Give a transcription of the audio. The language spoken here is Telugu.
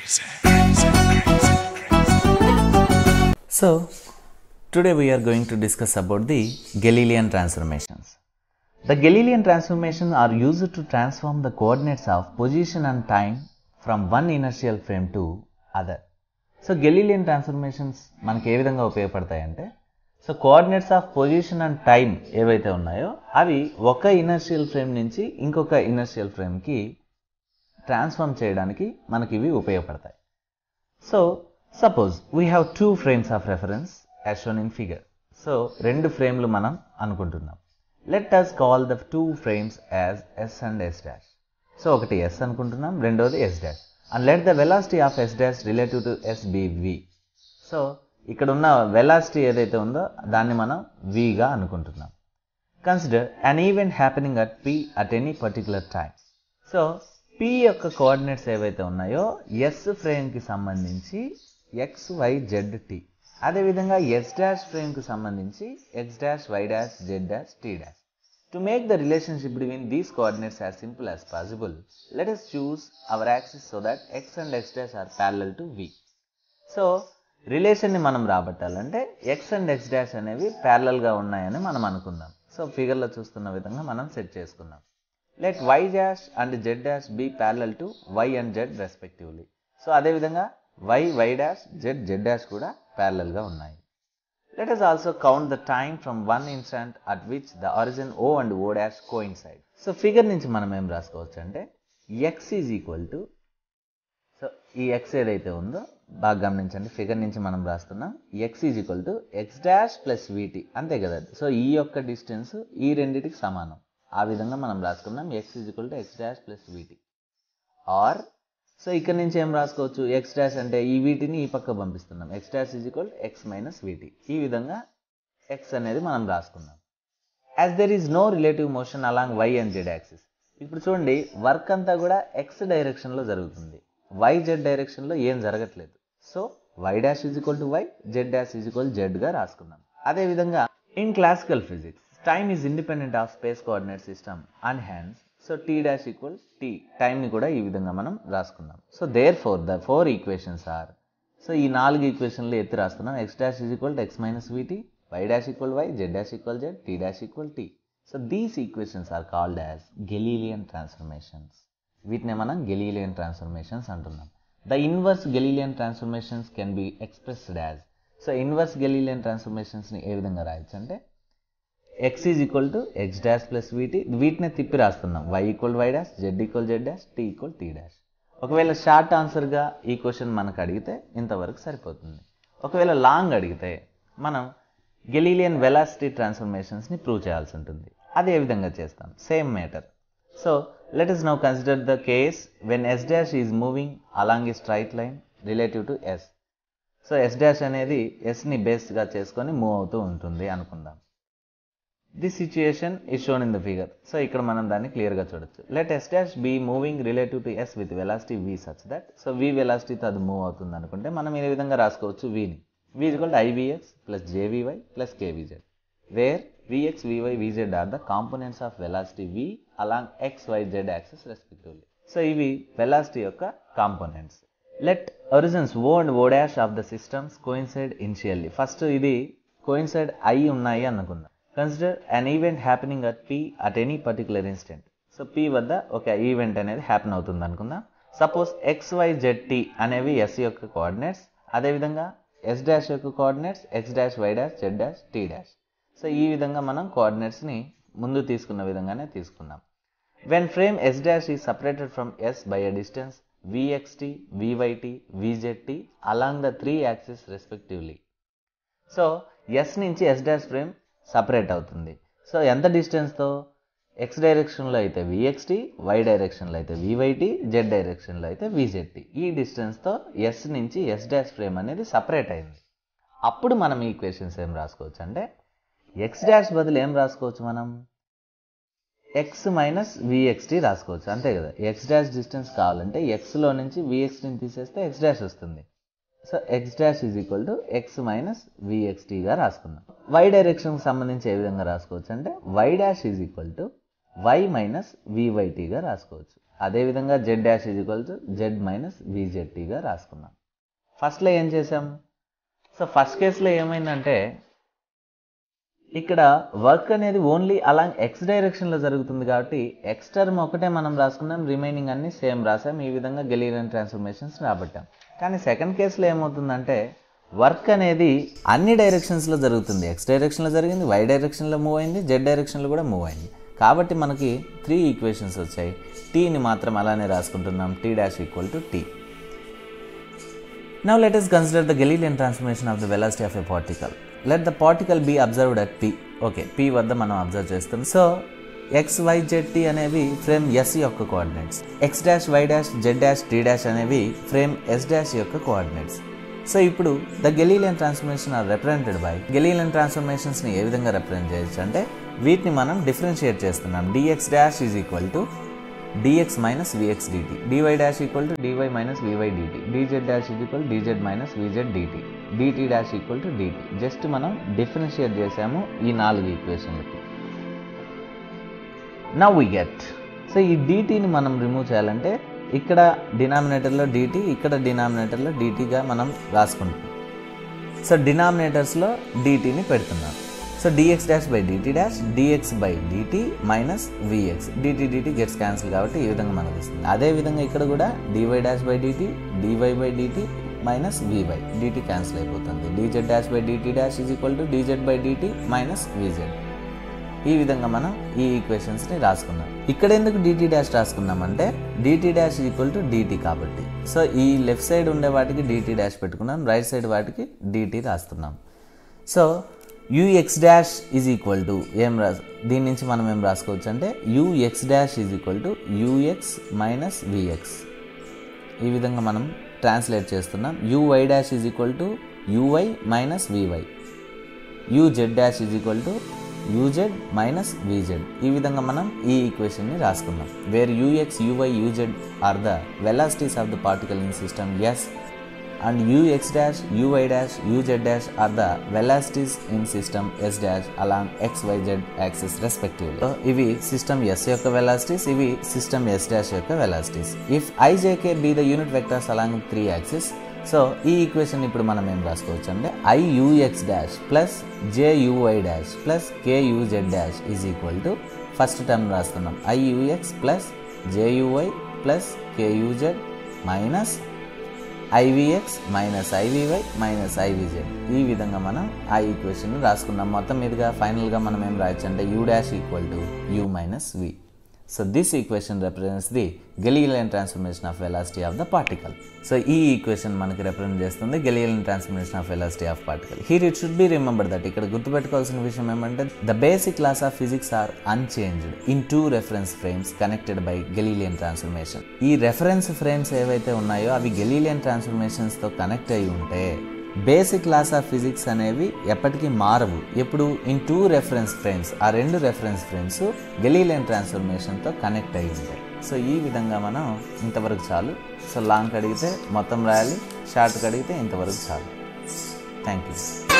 So, today we are going to discuss about the Galilean transformations. The Galilean transformations are used to transform the coordinates of position and time from one inertial frame to other. So Galilean transformations మనకి ఏ విధంగా ఉపయోగపడతాయంటే so coordinates of position and time ఏవైతే ఉన్నాయో అవి ఒక ఇనర్షియల్ ఫ్రేమ్ నుంచి ఇంకొక ఇనర్షియల్ ఫ్రేమ్కి ట్రాన్స్ఫార్మ్ చేయడానికి మనకి ఇవి ఉపయోగపడతాయి so suppose we have two frames of reference as shown in figure so రెండు ఫ్రేమ్లు మనం అనుకుంటున్నాం let us call the two frames as S and S dash so ఒకటి ఎస్ అనుకుంటున్నాం రెండోది S dash and let the velocity of S dash relative to S be V so ఇక్కడ ఉన్న వెలాసిటీ ఏదైతే ఉందో దాన్ని మనం విగా అనుకుంటున్నాం consider an event happening at P at any particular time so P యొక్క కోఆర్డినేట్స్ ఏవైతే ఉన్నాయో ఎస్ ఫ్రేమ్కి సంబంధించి ఎక్స్ వై జెడ్ టి అదేవిధంగా ఎస్ డాష్ ఫ్రేమ్కి సంబంధించి X dash why dash Z dash tea dash To make the relationship between these coordinates as simple as possible, let us choose our axis so that x and x dash are parallel to v. So రిలేషన్ని మనం రాబట్టాలంటే ఎక్స్ అండ్ ఎక్స్ డాష్ అనేవి ప్యారలల్గా ఉన్నాయని మనం అనుకుందాం సో ఫిగర్లో చూస్తున్న విధంగా మనం సెట్ చేసుకుందాం let Y dash and Z dash be parallel to Y and Z respectively so అదేవిధంగా Y Y dash Z Z dash కూడా ప్యారలల్గా ఉన్నాయి Let us also count the time from one instant at which the origin O and O dash coincide. So figure నుంచి మనం ఏం రాసుకోవచ్చు అంటే X is equal to so ఈ ఎక్స్ ఏదైతే ఉందో బాగా గమనించండి ఫిగర్ నుంచి మనం రాస్తున్నాం X is equal to X dash plus V T అంతే కదా సో ఈ యొక్క డిస్టెన్స్ ఈ రెండింటికి సమానం ఆ విధంగా మనం రాసుకున్నాం X is equal to X dash plus V T or so ఇక్కడ నుంచి ఏం రాసుకోవచ్చు ఎక్స్ డాష్ అంటే ఈ వీటిని ఈ పక్క పంపిస్తున్నాం X dash is equal X minus V T ఈ విధంగా ఎక్స్ అనేది మనం రాసుకున్నాం as there is no relative motion along Y and Z axis ఇప్పుడు చూడండి వర్క్ అంతా కూడా ఎక్స్ డైరెక్షన్లో జరుగుతుంది వై జెడ్ డైరెక్షన్లో ఏం జరగట్లేదు so Y dash is equal to Y Z dash is equal జెడ్గా రాసుకున్నాం అదేవిధంగా in classical physics time is independent of space coordinate system and hence so T dash equal T టైంని కూడా ఈ విధంగా మనం రాసుకున్నాం so there four the four equations are so ఈ నాలుగు ఈక్వేషన్లు ఎత్తి రాస్తున్నాం X dash is equal to X minus V T Y dash equal Y Z dash equal Z tea dash equal T so these equations are called as Galilean transformations వీటిని మనం గెలీలియన్ ట్రాన్స్ఫర్మేషన్స్ అంటున్నాం the inverse Galilean transformations can be expressed as so inverse Galilean ట్రాన్స్ఫర్మేషన్స్ని ఏ విధంగా రాయొచ్చు అంటే X is equal to X dash plus V T వీటిని తిప్పి రాస్తున్నాం Y equal Y dash Z equal Z dash T equal T dash ఒకవేళ షార్ట్ ఆన్సర్గా ఈ క్వశ్చన్ మనకు అడిగితే ఇంతవరకు సరిపోతుంది ఒకవేళ లాంగ్ అడిగితే మనం గెలీలియన్ వెలాసిటీ ట్రాన్స్ఫర్మేషన్స్ని ప్రూవ్ చేయాల్సి ఉంటుంది అది ఏ విధంగా చేస్తాం same matter so let us now consider the case when S dash is moving along a straight line relative to S so S dash అనేది ఎస్ని బేస్గా చేసుకొని మూవ్ అవుతూ ఉంటుంది అనుకుందాం this situation is shown in the figure so ఇక్కడ మనం దాన్ని క్లియర్గా చూడొచ్చు let S dash be moving relative to S with velocity V such that so V వెలాసిటీతో అది మూవ్ అవుతుంది అనుకుంటే మనం ఏ విధంగా రాసుకోవచ్చు వీని V is equal I V X plus J V Y plus K V Z where V X V Y V Z are the components of velocity V along X why Z axes respectively so ఇవి వెలాసిటీ యొక్క components let origins O and O dash of the systems coincide initially first ఇది కోయిన్సైడ్ అయి ఉన్నాయి అనుకుందాం consider an event happening at P at any particular instant so P వద్ద ఒక ఈవెంట్ అనేది హ్యాపెన్ అవుతుంది అనుకుందాం suppose X why z t అనేవి ఎస్ యొక్క కోఆర్డినేట్స్ అదేవిధంగా ఎస్ డాష్ యొక్క coordinates x dash why dash Z dash tea dash so ఈ విధంగా మనం కోఆర్డినేట్స్ని ముందు తీసుకున్న విధంగానే తీసుకున్నాం when frame S dash is separated from S by a distance vxt vyt vzt along the three axis respectively so S నుంచి ఎస్ డాష్ ఫ్రేమ్ సపరేట్ అవుతుంది సో ఎంత డిస్టెన్స్తో ఎక్స్ డైరెక్షన్లో అయితే విఎక్స్టీ వై డైరెక్షన్లో అయితే వివైటీ జెడ్ డైరెక్షన్లో అయితే విజెడ్టీ ఈ డిస్టెన్స్తో ఎస్ నుంచి ఎస్ డాష్ ఫ్రేమ్ అనేది సపరేట్ అయింది అప్పుడు మనం ఈ ఈక్వేషన్స్ ఏం రాసుకోవచ్చు అంటే ఎక్స్ డాష్ బదులు ఏం రాసుకోవచ్చు మనం ఎక్స్ మైనస్ విఎక్స్టీ రాసుకోవచ్చు అంతే కదా ఎక్స్ డాష్ డిస్టెన్స్ కావాలంటే ఎక్స్లో నుంచి విఎక్స్టీని తీసేస్తే ఎక్స్ డాష్ వస్తుంది so x dash is equal to X minus విఎక్స్టీగా రాసుకుందాం వై డైరెక్షన్కి సంబంధించి ఏ విధంగా రాసుకోవచ్చు అంటే y dash is equal to y minus వివైటీగా రాసుకోవచ్చు అదేవిధంగా z dash is equal to z minus విజెడ్టీగా రాసుకున్నాం ఫస్ట్లో ఏం చేసాం సో ఫస్ట్ కేసులో ఏమైందంటే ఇక్కడ వర్క్ అనేది ఓన్లీ అలాంగ్ ఎక్స్ డైరెక్షన్లో జరుగుతుంది కాబట్టి ఎక్స్ టర్మ్ ఒకటే మనం రాసుకున్నాం రిమైనింగ్ అన్ని సేమ్ రాసాం ఈ విధంగా గెలీలియన్ ట్రాన్స్ఫర్మేషన్స్ రాబట్టాం కానీ సెకండ్ కేసులో ఏమవుతుందంటే వర్క్ అనేది అన్ని డైరెక్షన్స్లో జరుగుతుంది ఎక్స్ డైరెక్షన్లో జరిగింది వై డైరెక్షన్లో మూవ్ అయింది జెడ్ డైరెక్షన్లో కూడా మూవ్ అయింది కాబట్టి మనకి త్రీ ఈక్వేషన్స్ వచ్చాయి టీని మాత్రం అలానే రాసుకుంటున్నాం t dash equal to t Now let us consider the Galilean transformation of the velocity of a particle. Let the particle be observed at P. Okay P వద్ద మనం అబ్జర్వ్ చేస్తాం so x why z t అనేవి ఫ్రేమ్ ఎస్ యొక్క coordinates x dash why dash Z dash tea dash అనేవి ఫ్రేమ్ ఎస్ డాష్ యొక్క కోఆర్డినేట్స్ సో ఇప్పుడు the Galilean transformation are represented by Galilean ట్రాన్స్ఫర్మేషన్స్ని ఏ విధంగా రిప్రజెంట్ చేయొచ్చు అంటే వీటిని మనం డిఫరెన్షియేట్ చేస్తున్నాం dx dash is equal to dx minus vx dt dy dash equal to dy minus vy dt dz dash is equal to dz minus vz dt dt dash equal to dt just మనం డిఫరెన్షియేట్ చేసాము ఈ నాలుగు ఈక్వేషన్లకి నవ్ వి గెట్ సో ఈ డీటీని మనం రిమూవ్ చేయాలంటే ఇక్కడ డినామినేటర్లో డీటీ ఇక్కడ డినామినేటర్లో డీటీగా మనం రాసుకుంటాం సో డినామినేటర్స్లో డీటీని పెడుతున్నాం so dx dash by dt dash dx by dt minus vx dt dt gets cancel కాబట్టి ఈ విధంగా మనకు వస్తుంది అదేవిధంగా ఇక్కడ కూడా dy dash by dt dy by dt minus vy dt cancel అయిపోతుంది dz dash by dt dash is equal to dz by dt minus vz ఈ విధంగా మనం ఈ ఈక్వేషన్స్ని రాసుకున్నాం ఇక్కడ ఎందుకు డిటీ డాష్ రాసుకున్నామంటే dt dash equal to dt కాబట్టి సో ఈ లెఫ్ట్ సైడ్ ఉండే వాటికి డిటీ డాష్ పెట్టుకున్నాం రైట్ సైడ్ వాటికి డిటీ రాస్తున్నాం so ux dash is equal to ఏం రా దీని నుంచి మనం ఏం రాసుకోవచ్చు అంటే ux dash is equal to ux minus vx ఈ విధంగా మనం ట్రాన్స్లేట్ చేస్తున్నాం uy dash is equal to uy minus vy uz dash is equal to uz minus vz ఈ విధంగా మనం ఈ ఈక్వేషన్ని రాసుకున్నాం where ux uy uz are the velocities of the particle in system S and ux dash uy dash uz dash are the velocities in system s dash along xyz axis respectively so ఇవి సిస్టమ్ ఎస్ యొక్క వెలాసిటీస్ ఇవి సిస్టమ్ ఎస్ డాష్ యొక్క velocities if ijk be the unit vectors along three axis so ఈ ఈక్వేషన్ ఇప్పుడు మనం ఏం రాసుకోవచ్చు అంటే iux dash plus juy dash plus kuz dash is equal to first term రాస్తున్నాం iux plus juy plus kuz minus ivx minus ivy minus ivz ఈ విధంగా మనం ఆ ఈక్వేషన్ రాసుకున్నాం మొత్తం మీదుగా ఫైనల్గా మనం ఏం రాయొచ్చు అంటే u dash equal to u minus v so this equation represents the Galilean transformation of velocity of the particle so ఈ ఈక్వేషన్ మనకి రిప్రజెంట్ చేస్తుంది Galilean transformation of velocity of particle here it should be remember that ఇక్కడ గుర్తుపెట్టుకోవాల్సిన విషయం ఏమంటే the basic laws of physics are unchanged in two reference frames connected by Galilean transformation ఈ రెఫరెన్స్ ఫ్రేమ్స్ ఏవైతే ఉన్నాయో అవి గెలీలియన్ ట్రాన్స్ఫర్మేషన్స్తో కనెక్ట్ అయి ఉంటే బేసిక్ లాస్ ఆఫ్ ఫిజిక్స్ అనేవి ఎప్పటికీ మారవు ఎప్పుడు ఇన్ టూ రెఫరెన్స్ ఫ్రేమ్స్ ఆ రెండు రెఫరెన్స్ ఫ్రేమ్స్ గెలీలియన్ ట్రాన్స్ఫర్మేషన్తో కనెక్ట్ అయి ఉంటాయి సో ఈ విధంగా మనం ఇంతవరకు చాలు సో లాంగ్ అడిగితే మొత్తం రాయాలి షార్ట్ అడిగితే ఇంతవరకు చాలు థ్యాంక్ యూ